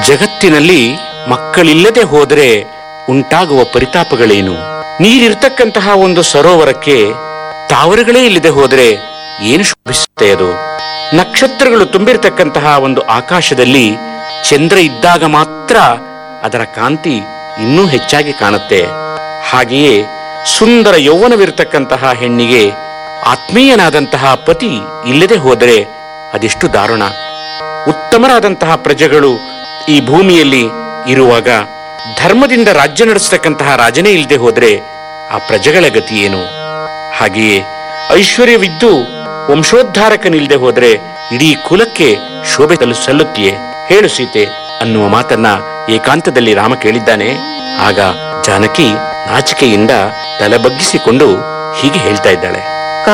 ಜಗತ್ತಿನಲ್ಲಿ ಮಕ್ಕಳಿಲ್ಲದೆ ಹೋದರೆ ಉಂಟಾಗುವ ಪರಿತಾಪಗಳೇನು ನೀರಿರ್ತಕ್ಕಂತಹ ಒಂದು ಸರೋವರಕ್ಕೆ ತಾವರೆಗಳೇ ಇಲ್ಲದೆ ಹೋದರೆ ಏನು ಶೋಭಿಸುತ್ತೆ ಅದು ನಕ್ಷತ್ರಗಳು ತುಂಬಿರತಕ್ಕಂತಹ ಒಂದು ಆಕಾಶದಲ್ಲಿ ಚಂದ್ರ ಇದ್ದಾಗ ಮಾತ್ರ ಅದರ ಕಾಂತಿ ಇನ್ನೂ ಹೆಚ್ಚಾಗಿ ಕಾಣುತ್ತೆ ಹಾಗೆಯೇ ಸುಂದರ ಯೌವನವಿರತಕ್ಕಂತಹ ಹೆಣ್ಣಿಗೆ ಆತ್ಮೀಯನಾದಂತಹ ಪತಿ ಇಲ್ಲದೆ ಹೋದರೆ ಅದೆಷ್ಟು ದಾರುಣ ಉತ್ತಮರಾದಂತಹ ಪ್ರಜೆಗಳು ಈ ಭೂಮಿಯಲ್ಲಿ ಇರುವಾಗ ಧರ್ಮದಿಂದ ರಾಜ್ಯ ನಡೆಸತಕ್ಕಂತಹ ರಾಜನೇ ಇಲ್ಲದೆ ಹೋದ್ರೆ ಆ ಪ್ರಜೆಗಳ ಗತಿ ಏನು ಹಾಗೆಯೇ ಐಶ್ವರ್ಯವಿದ್ದು ವಂಶೋದ್ಧಾರಕನಿಲ್ಲದೆ ಹೋದ್ರೆ ಇಡೀ ಕುಲಕ್ಕೆ ಶೋಭೆ ತಲು ಸಲ್ಲುತ್ತೆಯೇ ಹೇಳು ಸೀತೆ ಅನ್ನುವ ಮಾತನ್ನ ಏಕಾಂತದಲ್ಲಿ ರಾಮ ಕೇಳಿದ್ದಾನೆ ಆಗ ಜಾನಕಿ ನಾಚಿಕೆಯಿಂದ ತಲೆ ಬಗ್ಗಿಸಿಕೊಂಡು ಹೀಗೆ ಹೇಳ್ತಾ ಇದ್ದಾಳೆ